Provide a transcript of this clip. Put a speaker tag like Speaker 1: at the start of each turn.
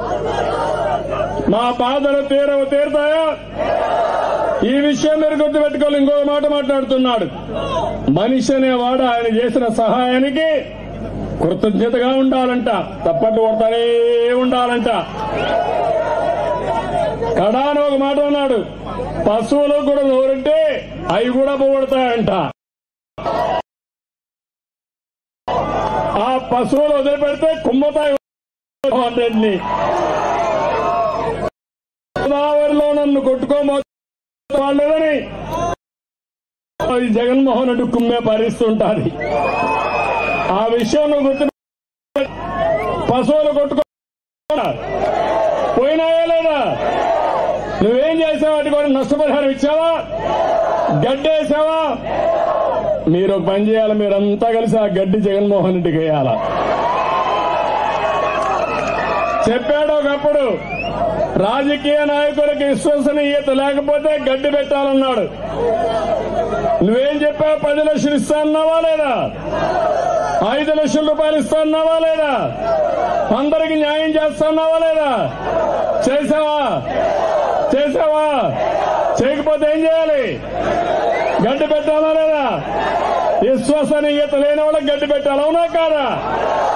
Speaker 1: మా బాధలు తీరవు తీరుతాయా ఈ విషయం మీరు గుర్తుపెట్టుకోవాలి ఇంకో మాట మాట్లాడుతున్నాడు మనిషి అనేవాడు ఆయన చేసిన సహాయానికి కృతజ్ఞతగా ఉండాలంట తప్పట్టు కొడతానే ఉండాలంట కడాను ఒక మాట అన్నాడు పశువులు కూడా నోరుంటే అవి కూడా పోగొడతాయంట ఆ పశువులు వదిలిపెడితే కుమ్మతాయి వాటిని గోదావరిలో నన్ను కొట్టుకోబోతుందని ఈ జగన్మోహన్ రెడ్డి కుమ్మే పరిస్తుంటాది ఆ విషయం నువ్వు గుర్తు పశువులు కొట్టుకో పోయినాయా లేదా నువ్వేం చేసావు వాటి కూడా నష్టపరిహారం ఇచ్చావా గడ్డేసావా మీరు ఒక పని చేయాలి మీరంతా కలిసి ఆ గడ్డి జగన్మోహన్ రెడ్డికి వేయాలా చెప్పాడు ఒకప్పుడు రాజకీయ నాయకులకు విశ్వసనీయత లేకపోతే గడ్డి పెట్టాలన్నాడు నువ్వేం చెప్పావు పది లక్షలు ఇస్తా అన్నావా లేదా ఐదు లక్షల రూపాయలు ఇస్తా అన్నావా లేదా అందరికి న్యాయం చేస్తా అన్నావా లేదా చేసావా చేసావా చేయకపోతే ఏం చేయాలి గడ్డి పెట్టాలా లేదా విశ్వసనీయత లేని వాళ్ళకి గడ్డి పెట్టాలి అవునా కాదా